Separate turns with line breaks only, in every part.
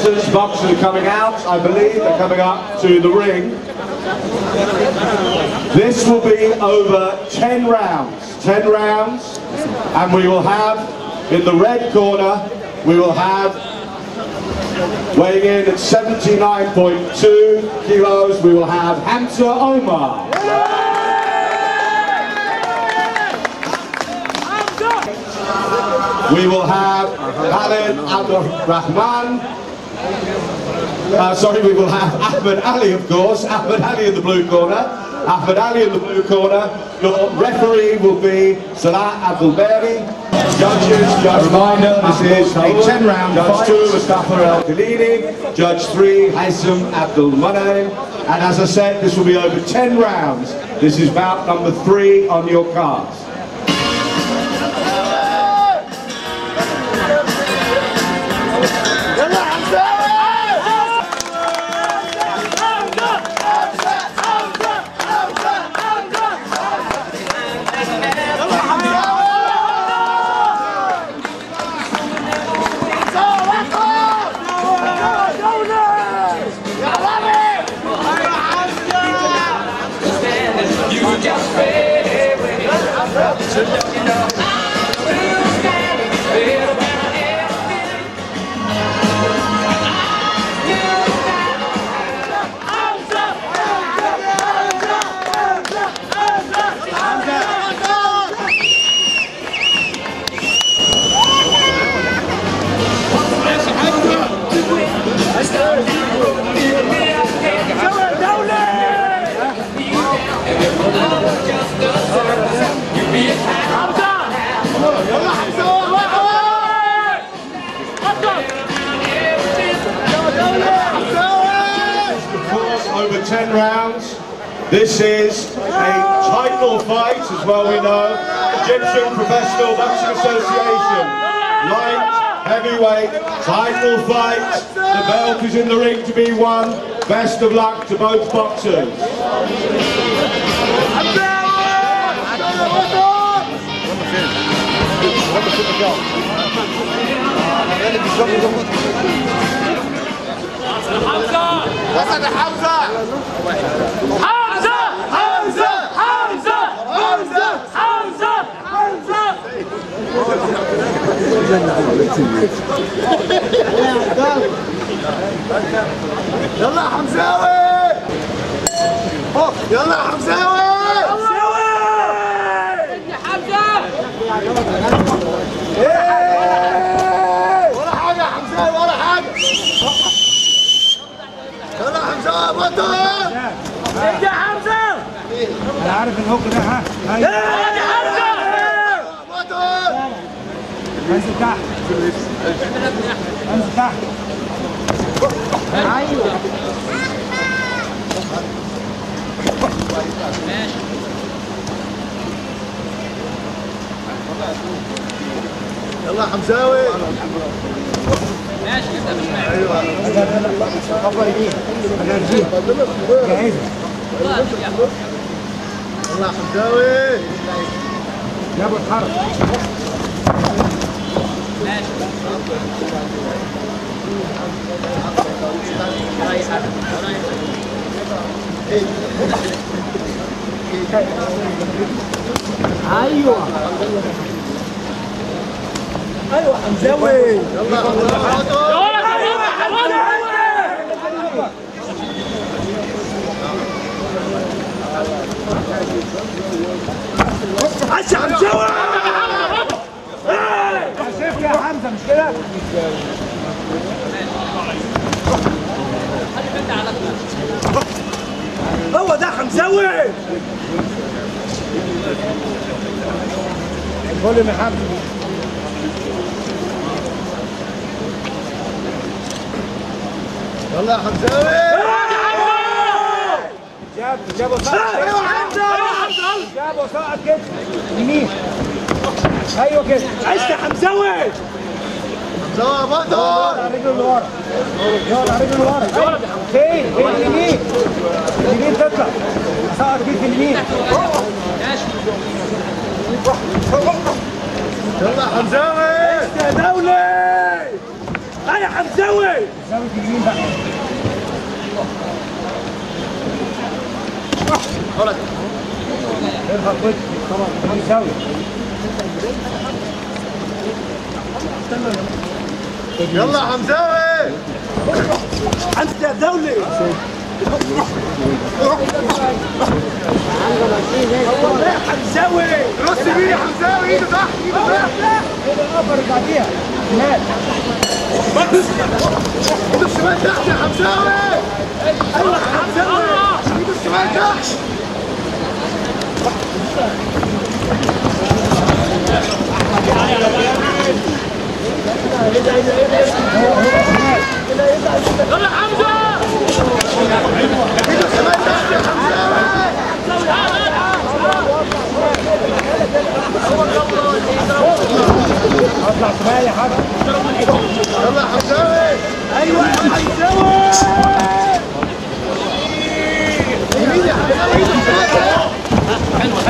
contestants, boxers are coming out, I believe. They're coming up to the ring. This will be over 10 rounds. 10 rounds. And we will have, in the red corner, we will have, weighing in at 79.2 kilos, we will have Hamza Omar. We will have Khalid Abdul Rahman. Uh, sorry, we will have Ahmed Ali, of course. Ahmed Ali in the blue corner. Ahmed Ali in the blue corner. Your referee will be Salah Abdul Bari. Judges, judge reminder, this is a 10 round Judge 2, Mustafa El Khalili. Judge 3, Haitham Abdul Munaim. And as I said, this will be over 10 rounds. This is bout number 3 on your cards. course, over 10 rounds. This is a title fight, as well we know. Egyptian Professional Boxing Association. Light, heavyweight, title fight. The belt is in the ring to be won. Best of luck to both boxers.
وسط حمزة
حمزة حمزة حمزة حمزة حمزة حمزة
يلا يا حمزاوي أوه، يلا يا حمزاوي إيه، ولا حاجة يا حمزاوي ولا حاجة يلا يا حمزاوي بطل
يا حمزة
انا عارف الهوك ده ها هاي
يا حمزة
بطل
انزل تحت انزل تحت
يلا يا حمزاوي
جاهزه
يلا يا حمزاوي
جابوا اتحرك
يلا بطل
عشا حمزة
شايف يا حمزه مش كده
هو ده حمزاوي
الفوليوم يا حمزه
يلا يا حمزاوي
جاب جابوا سقط
ايوه حمزة ايوه حمزة
جابوا سقط كده يمين ايوه كده
عشت حمزاوي
حمزاوي بطل
على رجله اللي ورا يقعد على رجله اللي ورا فين فين اليمين اليمين تطلع سقط كده في اليمين
يلا يا حمزاوي
يا دولي انا حمزاوي
زاويه اليمين بقى ارفع وجهك طبعا دي زاويه
يلا حمزاوي
انت دولي حمزاوي
رص بيه يا حمزاوي ايده تحت ايده تحت
الابر بعديها شمال
ايده الشمال تحت يا حمزاوي ايوه حمزاوي ايده الشمال تحت ايده الشمال تحت يا حمزاوي
اطلع شمال يا حاج
يلا يا حمزاوي
ايوه يا حمزاوي
يمين يا حمزاوي ايده الشمال تحت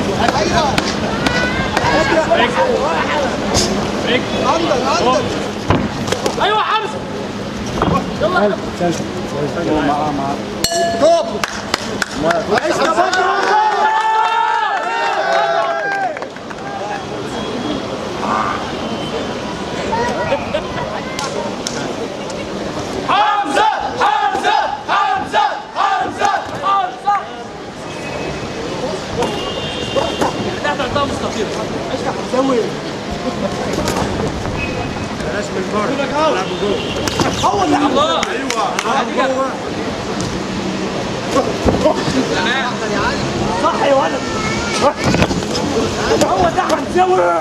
هو ده الله صح يا ولد هو ده حمزاوي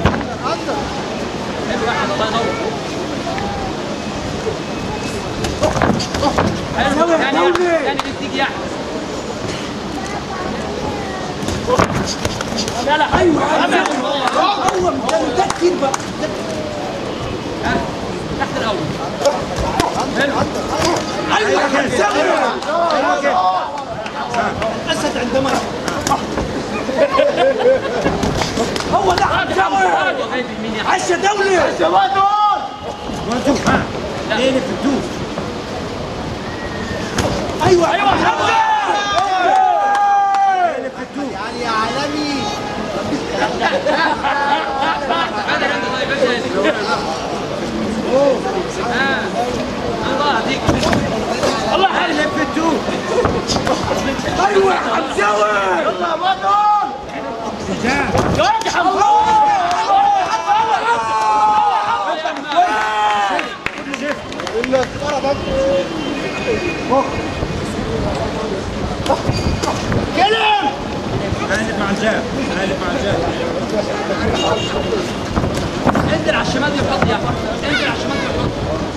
حمزاوي يا دولي لا لا ايوه حمزاوي هو متأكد بقى ايوه يا حمزاوي اسد عندما هو ده حمزاوي عش يا دولي
ايه في الدوس
ايوه ايوه حمزه الله يحلف في الدوس ايوه يا حمزاوي يلا يا بطل يا حمزاوي كلم
هنقلب مع الجاب هنقلب مع الجاب
انزل على الشمال يحط يا فرد انزل على الشمال يحط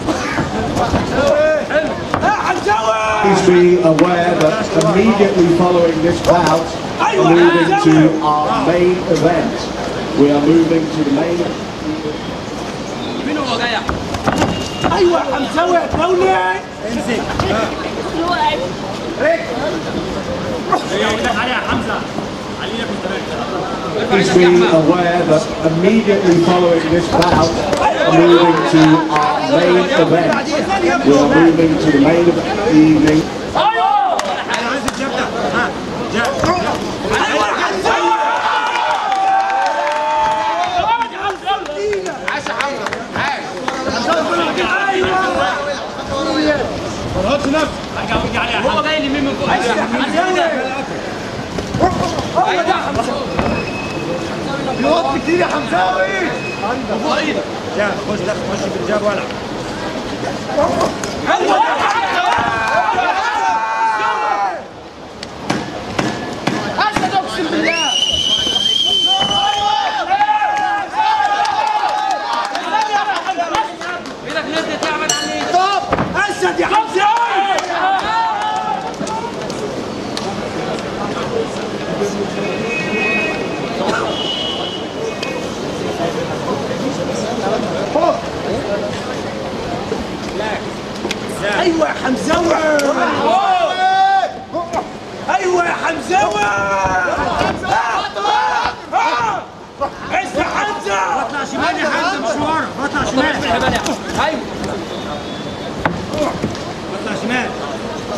يا حمزاوي
Please be aware that immediately following this bout, we're moving to our main event. We are moving to the main
مين هو جاي
ايوه يا حمزاوي يا دولي
امسك علي يا حمزه علينا في الثلاثه
Please be aware that immediately following this bout, we're moving to our main event. We are moving to the main event of the evening.
انا عايز الجاب ده ها جاب
ايوه يا حمزاوي
ما تقعدش نفسك ارجع وارجع عليها
هو جاي اليمين من فوق
عش يا حمزاوي هو ده حمزاوي
بيوطي كتير يا حمزاوي
جاب خش دخل خش في الجاب ولا
ايوه يا حمزاوي
اسد اقسم بالله ايدك نزلت تعمل عليه
اسد يا حمزاوي ايوه يا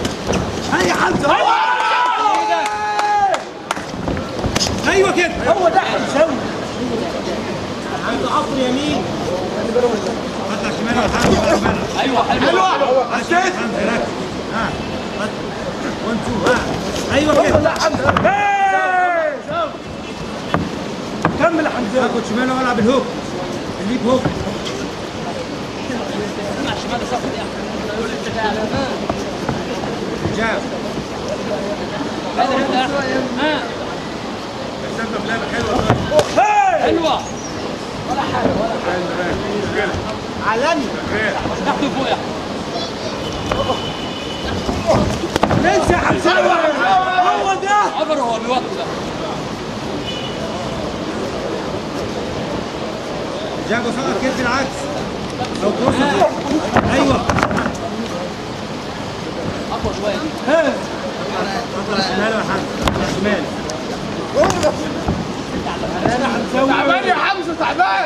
هيا حمزه
ايوه كده
هو ده حمزاوي
عنده عصر يمين قطع شمال وحمزه
ايوه حلو
حلوه
حمزه ركز ها وان تو ها ايوه كده
لا حمزه هاي. كمل يا حمزه
اخد شمال والعب الهوك الليب هوك
مع الشمال صح يا
جاب
هذا هذا ها
رسمنا بلعبه حلوه
هاي.
حلوه
عالمي
تحت وفوق يا
ننسى حمزاوي هو ده
عبر هو بيوطي ده
جابوا سقط كده بالعكس لو توصل ايوه
اقوى شويه
هاي.
قطع شمال يا حمزه شمال
تعبان يا حمزه تعبان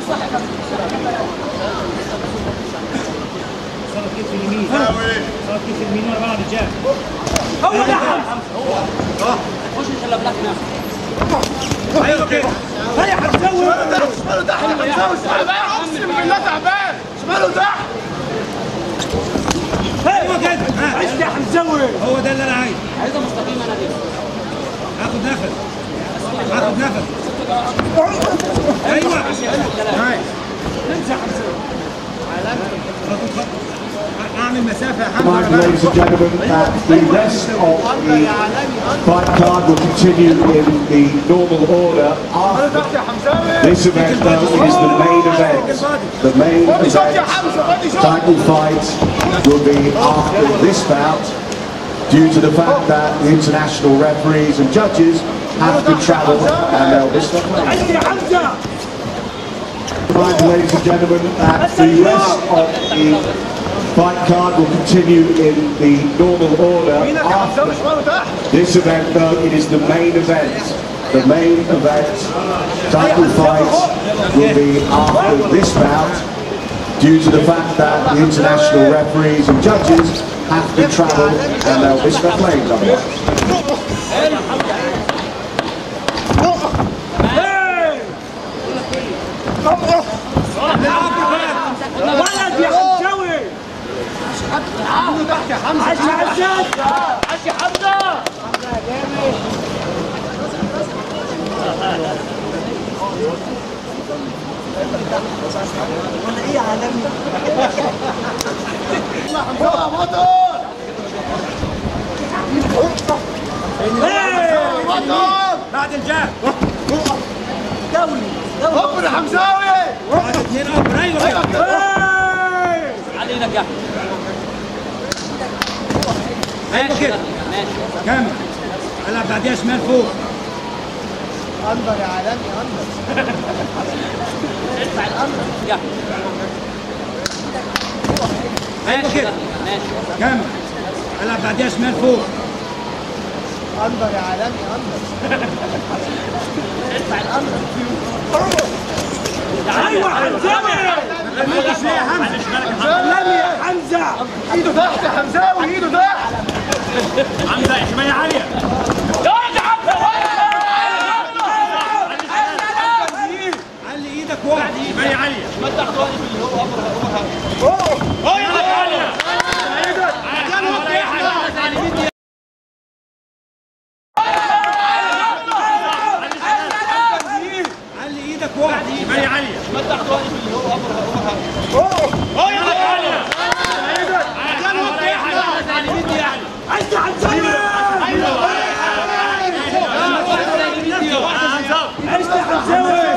سقط كده في اليمين سقط كده في اليمين ورا بعض جاب
هو ده حمزه
خش خلي بالك نعم
ايوه كده
هيا حمزاوي
شماله تحت حمزاوي تعبان اقسم بالله تعبان شماله تحت
ايوه كده ها
عشت يا حمزاوي
هو ده اللي انا عايزه
عايزه مستقيم انا دي
هاخد نفس هاخد نفس ايوه نايس
ننسى حمزاوي
هاخد خط اعمل مسافه يا حمزه
Mind,
ورا بعض.
ladies and gentlemen, that the rest of the fight card will continue in the normal order after
تحت يا حمزاوي
this event, though, is the main event. The main
فاضي شوط يا
event
حمزه فاضي شوط
title fight will be after this bout due to the fact that the international referees and judges have to travel and they'll miss their plane.
عشت يا حمزه
Mind, ladies and gentlemen, that the rest of the fight card will continue in the normal order
يمينك يا
after
حمزاوي شماله تحت
this event, though, it is the main event. The main event title fight will be after this bout due to the fact that the international referees and judges have to travel and they'll miss their planes otherwise.
هاي. ولد يا حمزاوي
شماله تحت يا حمزه
عاش يا عزاز
عاش يا حمزه
ايه عالمي
حمزه بطل
هاي.
بطل
بعد الجاب
دولي دولي
هوب يا حمزاوي
بعد اثنين ابر ايوه
ايوه
كده
كده
هاي.
على ايدك يا
ايوه
ماشي
كده
ماشي
كمل العب بعديها شمال فوق
انظر يا عالمي انظر
يا
ايوه
ماشي
كده
ماشي
كمل العب بعديها شمال فوق
انظر يا عالمي انظر
ايوه حمزاوي
مفيش ليه يا حمزه
لم يا حمزه
ايده تحت يا حمزاوي ايده تحت
حمزه شمال عاليه علي ايدك واحد شمال عاليه علي ايدك واحد شمال عاليه
عشت يا حمزاوي عشت يا حمزاوي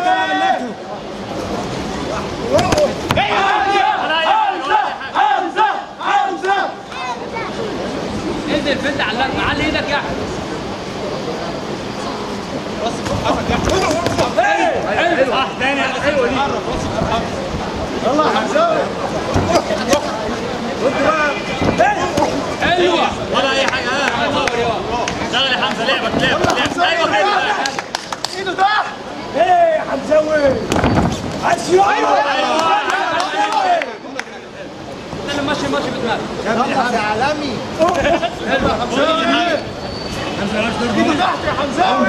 حمزه حمزه
انزل بنت على على ايدك يا
يلا يا حمزاوي
ايوه
ولا اي حاجه ها شغل يا حمزه لعبك لعبك لعبك ايوه كده
ايده تحت
ايه يا حمزاوي عاش يا
لما ماشي ماشي بدماغك
يا عالمي حلو يا حمزاوي ايده تحت يا حمزاوي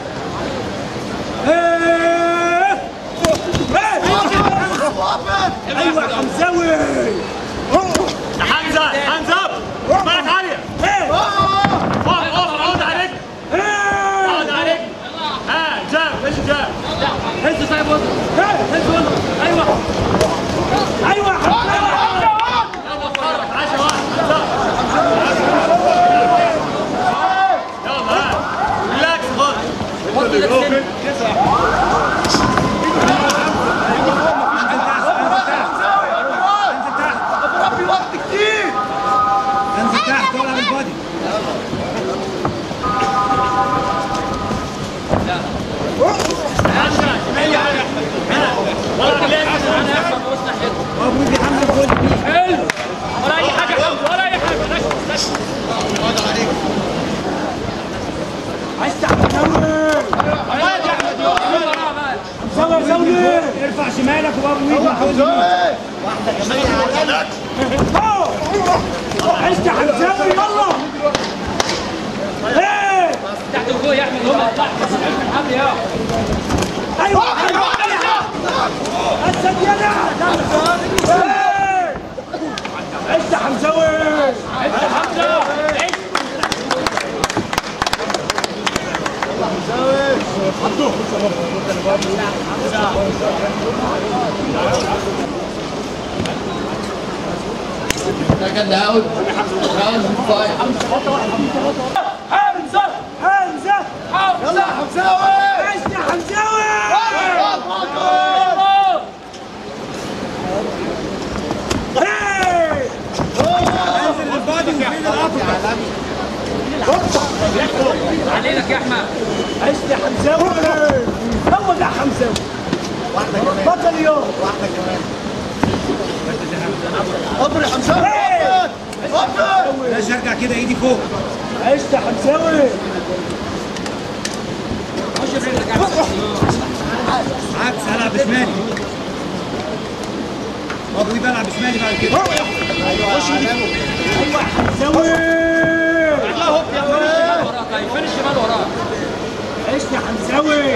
ايوه يا حمزاوي
يا حمزه حمزه بالك عاليه اقف اقف اقعد عليك اقعد عليك ها جاب ايش جاب
هز طيب وزن هز وزن ايوه
ايوه يا حمزاوي
يلا اتحرك 10 واحد يلا ها ريلاكس خالص
حط ايدك سن
ربي وقت كتير
انزل تحت طلع بالبادي
ولا ريلاكس
انا احمد بص ناحيته
ابو ايدي حمزه فوق
حلو ولا اي حاجه يا حمزه ولا اي حاجه ركز ركز
عايز حمزاوي
عادي يا احمد يلا وراه بقى
حمزاوي حمزاوي ارفع شمالك وابو ايدي
حمزاوي
عايز حمزاوي يلا ايه
تحت وفوق يا احمد هم تحت الحمل يا
ايوه ايوه اسد يلا ايه عايز حمزاوي
انت حمزه عيش.
حمزه حمزه
يلا يا حمزاوي
عايز حمزاوي ايه انزل البادي وفين القطر
على ايدك يا احمد
عايز حمزاوي هو ده حمزاوي بطل اليوم
قبر يا حمزاوي قبر قبر
ماشي ارجع كده ايدي فوق عايز حمزاوي
خش برجلك يا احمد
عكس هلعب بشمالي ابوي بلعب بشمالي بعد كده خش ايوه حمزاوي
وراه طيب فين الشمال وراه
عيش يا حمزاوي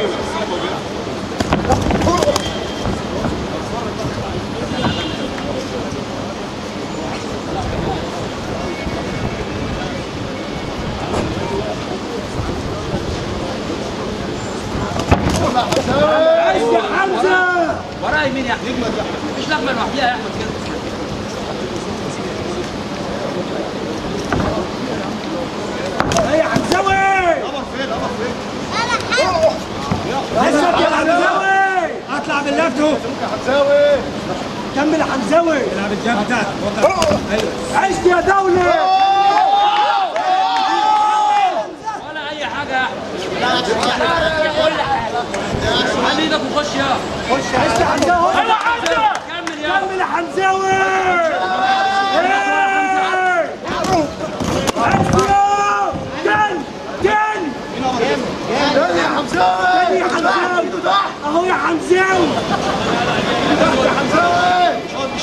عيش يا حمزه
وراه يمين يا احمد مش لغمه لوحديها يا احمد كده
ايه يا حمزاوي اسد يا حمزاوي اطلع باللفت اهو
يا حمزاوي
كمل يا حمزاوي العب الجاب بتاعك ايوه عشت يا دولة
ولا اي حاجه يا احمد على ايدك وخش يا
عشت يا حمزاوي
يلا حمزه كمل يا
كمل يا حمزاوي إيه! عشت يا كن كن
يلا يا حمزاوي
يا حمزاوي
ايده تحت
اهو يا حمزاوي
يا حمزاوي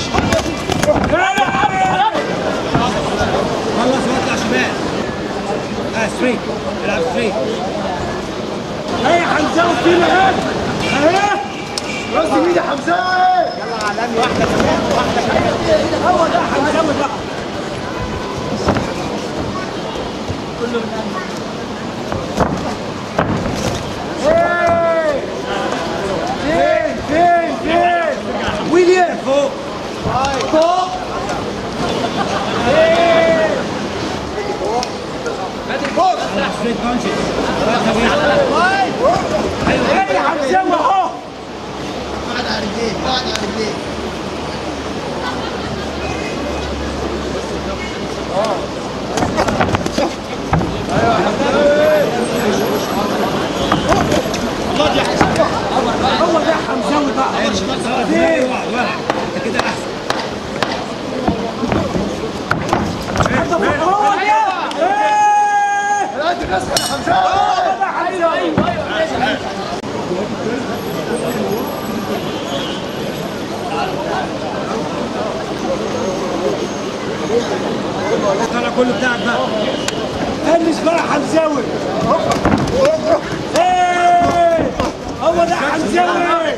خلص واطلع شمال اه ستريت العب ستريت ايه يا حمزاوي في مهام اهي
راس مين يا حمزاوي
هو ده حمزاوي بقى إيه! فين فين فين ويليام فوق فوق ايه ستريت بانشز ايه يا حمزاوي اهو
قاعد على رجليه قاعد على رجليه
هو ده حمزاوي بقى
ايه انت كده احسن
هو ده ايه
لا انت راسك يا حمزاوي
ايوه ايوه ايوه
طلع كله بتاعك بقى
فنش بقى حمزاوي ايه هو ده حمزاوي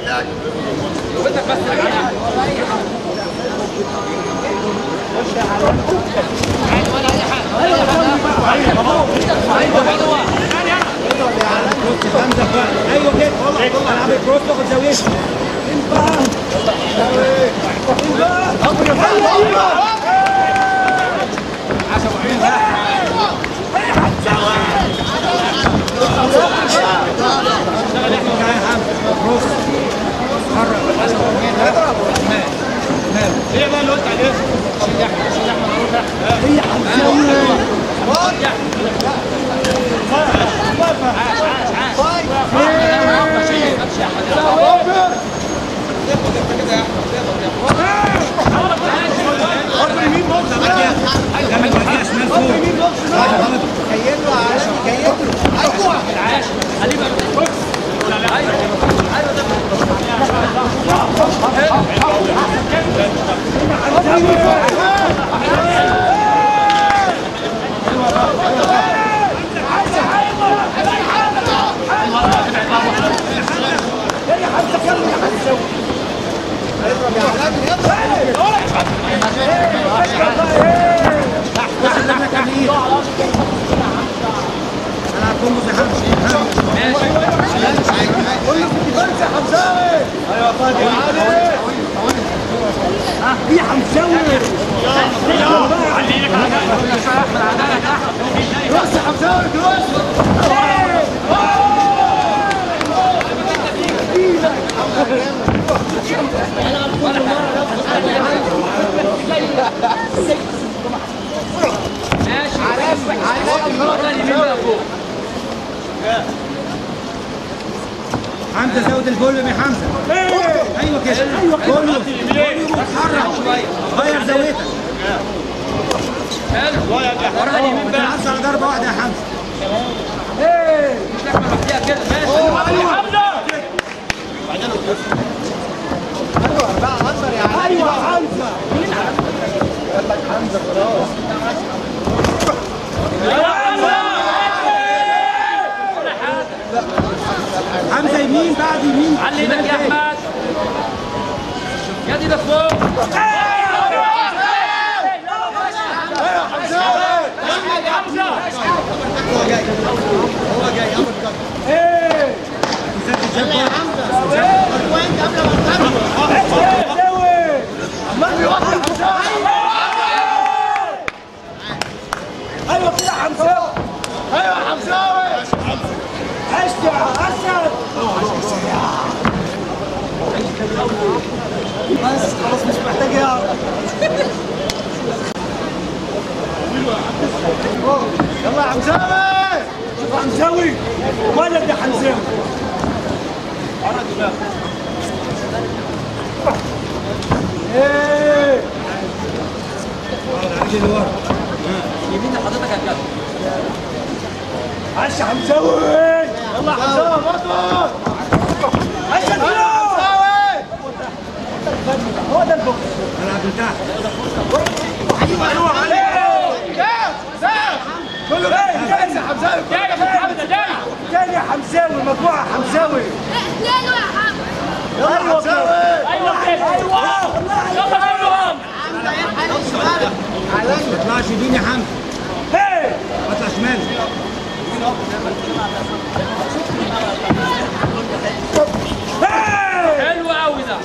همزه بقى ايوه كده العب الكروس تاخد زاويته كمل بعديها شمال فوق العب كومبو زي حمزه
في حمزاوي
كروس يا حمزاوي كروس
ماشي المره اليمين بقى فوق
حمزه زود الفوليوم يا حمزه ايوه كده ايوه فوليوم فوليوم وتحرك غير زاويتك
حلو وراها اليمين
ما
بقى
تلعبش على ضربه واحده يا حمزه
مش لحمه لوحديها كده ماشي حمزه
ايوه حمزه
حمزه يمين بعد يمين
علي ايدك يا احمد يد ايدك فوق
ايوه كده حمزاوي
ايوه حمزاوي
عشت يا اسد بس خلاص مش محتاج يا
يلا يا حمزاوي
شوف حمزاوي ولد يا حمزاوي ايه
رجلي لورا
يمين حضرتك يا كابتن
عاش يا حمزاوي يلا يا حمزاوي
برضه
عاش يا
حمزاوي
هو ده البوكس
العب من تحت
كله جاهز يا حمزاوي كله
تاني يا حمزاوي مجموعه حمزاوي
احلالوا يا حمد
يلا يا حمزاوي
ايوه كده ايوه يلا كلهم
ما تطلعش يمين يا حمزه
ايه
اطلع شمال
ايه
حلو قوي ده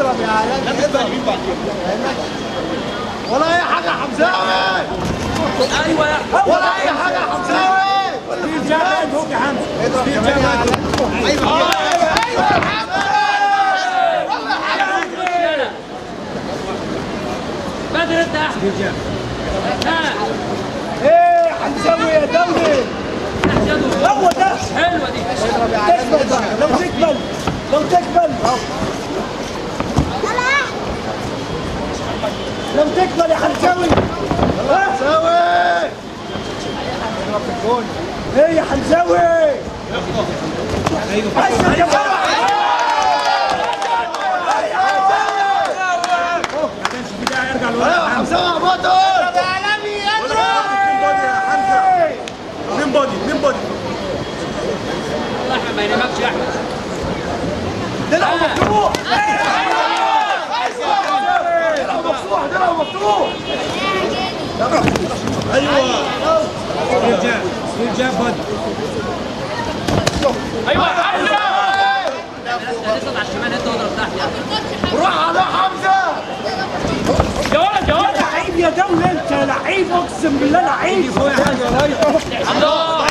ولا اي حاجه يا حمزاوي
ايوه يا
ولا اي حاجه يا حمزاوي
في جامد فوق يا حمزه في جامد
ايوه يا حمزاوي
بدر انت يا احمد ها
ايه حمزاوي يا دولي
تحت يده
هو ده
حلوه دي
تكمل بقى لو تكمل لو تكمل لو تكمل يا حمزاوي ها؟
حمزاوي
ايه يا حمزاوي
ايوه
عايز يا فرح
ما كانش في داعي يرجع لورا
ايوه
يا حمزه
حمزاوي يا بطل
جاب بد
ايوه حمزه
روح على حمزه
يا ولد يا ولد
لعيب يا دولة انت لعيب اقسم بالله لعيب
الله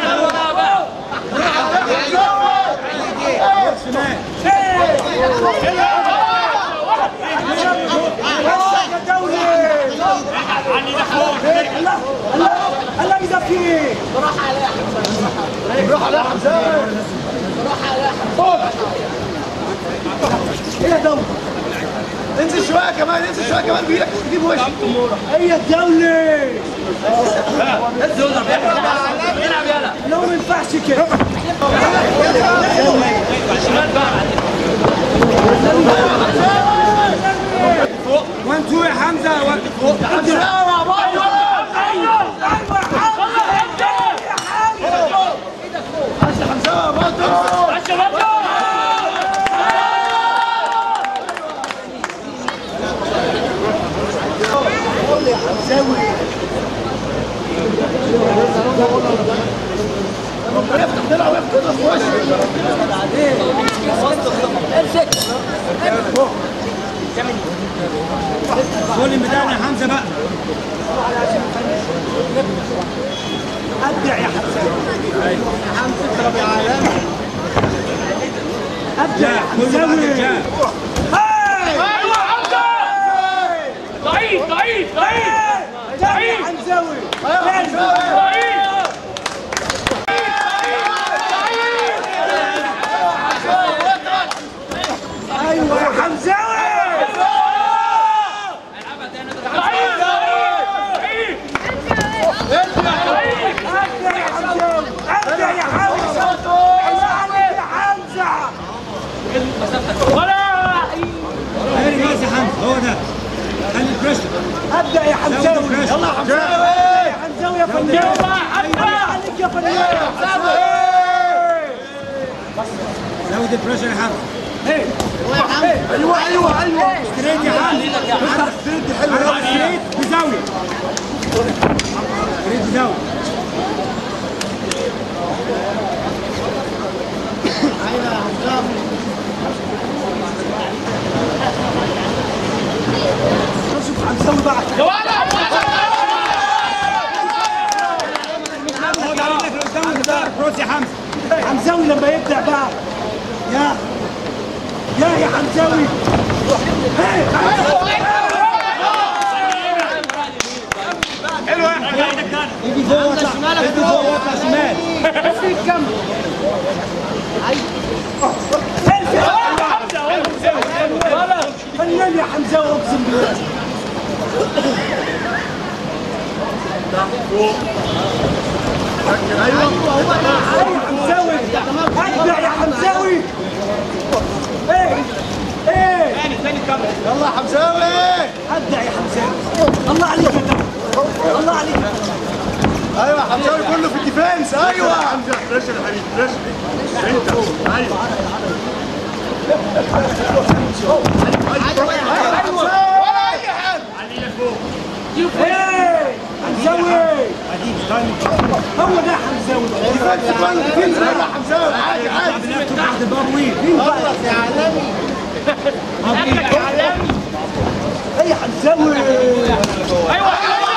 يا دولة الله الله الله اذا في
روح على حمزه
ايه يا دولة
انزل شويه كمان انزل شويه كمان بايدك تجيب وشك
ايه يا دولة
العب يلا
لو ما ينفعش كده
وان تو يا حمزه وان فوق
حمزه يا بابا حمزه يا بابا يفتح طلع ويفتح في وشك
كل بدانا حمزه بقى
ابدع يا حمزة ابدع
جاب
يا
كل بعد
حمزاوي
جاب
ايوه حمزه ضعيف ضعيف ضعيف
ابدع يا حمزاوي
ضعيف
ايوه يا حمزاوي
ضعيف ضعيف
ابدع يا حمزاوي ابدع يا حمزه الله عليك يا حمزه
ولا
هاري ماشي حمزه هو ده خلي البريشر
ابدع يا حمزاوي
زود البريشر
يلا حمزاوي
يا حمزاوي يا فنان الله عليك يا فنان
زود البريشر يا حمزه
ايوه ايوه ايوه
ستريت يا حمزه
ستريت حلو
ستريت بزاويه ستريت بزاويه
شوف حمزاوي بقى
يا ولد
خد على رجلك لقدام وتدار كروس يا حمزه
حمزاوي لما يبدع بقى يا يا يا حمزاوي
يجي فوق واطلع يجي فوق واطلع شمال
فنان يا حمزاوي اقسم بالله ايوه حمزاوي ابدع يا حمزاوي ايه ايه
يلا حمزاوي
ابدع يا حمزاوي الله عليك يا دولة. الله عليك
ايوه حمزاوي كله في الديفنس ايوه حمزه بريشر يا حبيبي بريشر انت ايوه
ايه حمزاوي هو ده حمزاوي
ديفنس كله ديفنس ايوه حمزاوي عادي عادي
تحت باب وين
خلص يا عالمي
ايه حمزاوي
ايوه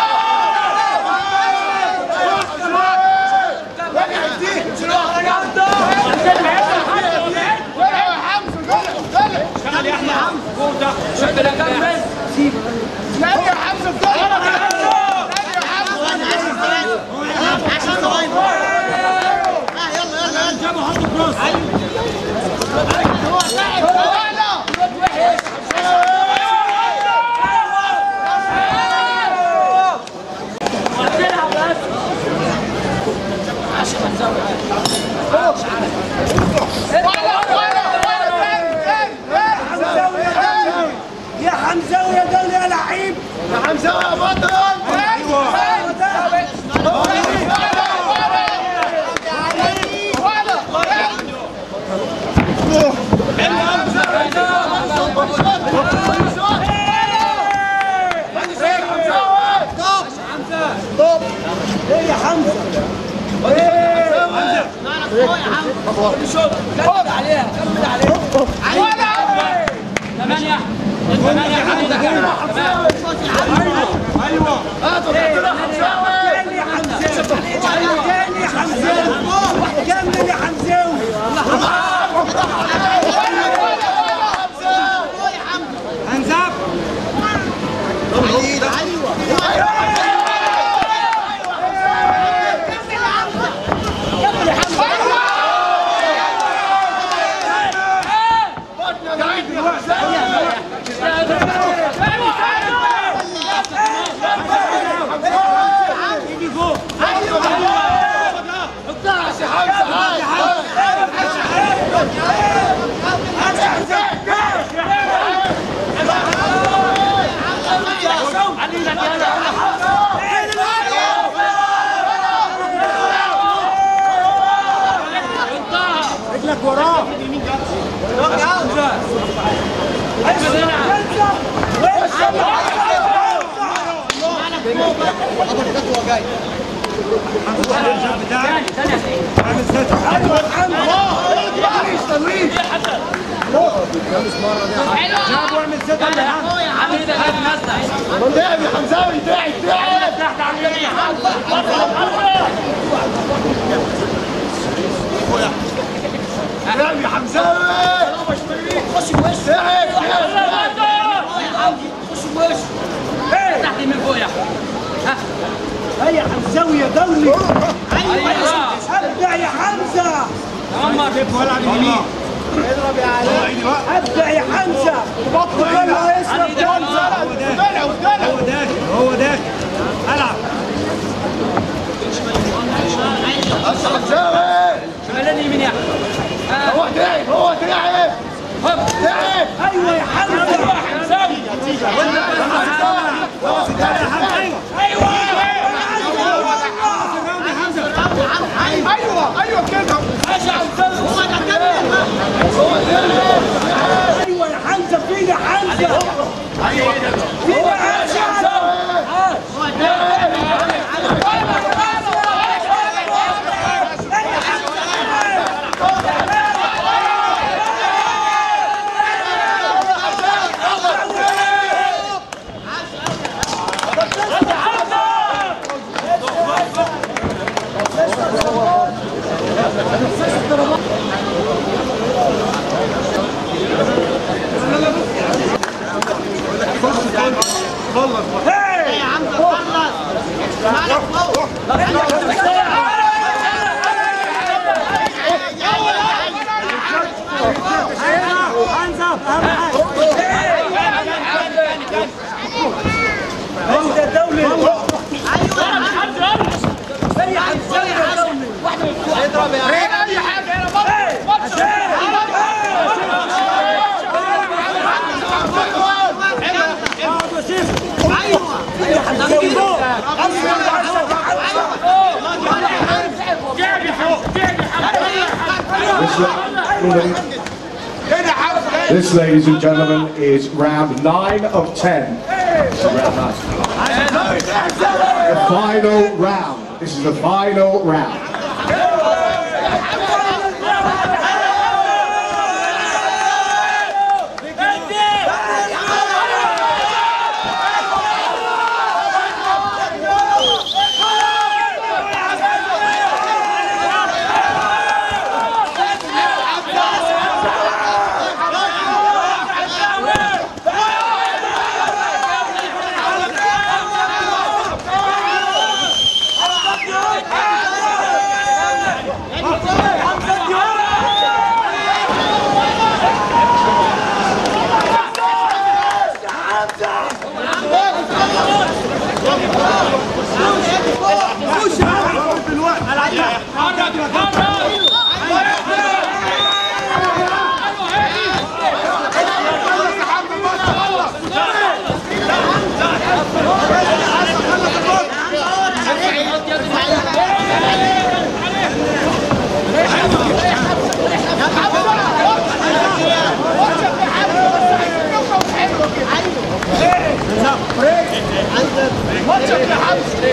جابوا حطوا كروس
حمزاوي يا حمزاوي يا حمزاوي يا دولة يا لعيب
يا حمزاوي يا بطل
هو ده ايه يا حمزة
كمل عليها كمل عليها ثمانية ثمانية حمزة تمام
ايوه
تاني يا حمزاوي تاني يا حمزاوي كمل يا حمزاوي
انزف رجلك وراه
ثاني ثاني
عامل ستر جاب واعمل ستر
يلا يا عم عامل ايدك هات نازلة
تعب يا حمزاوي تعب تعب
تحت على الجميع
تعب يا حمزاوي
خش بوش
تعب تعب
خش بوش تحت من فوق يا
هيا حمزاوي يا دولي
ايوه
ابدع يا حمزه
عمر
والعب اليمين
ابدع يا حمزه بطل يلا اسمك
ايدك
حمزه
ودلع ودلع
هو داخل هو داخل العب
بس حمزاوي
شمال اليمين يا احمد
هو تعب هو تعب
هوب
تعب
ايوه يا حمزه
حمزاوي
ايوه ايوه كده
ايوه يا حمزه فين يا حمزه فين يا حمزه
انزف اهم حاجه
انت دولي هيا حمزاوي يا دولي
This, ladies and gentlemen, is round nine of ten. Round nine. The final round. This is the final round.
ماتشك يا حمزه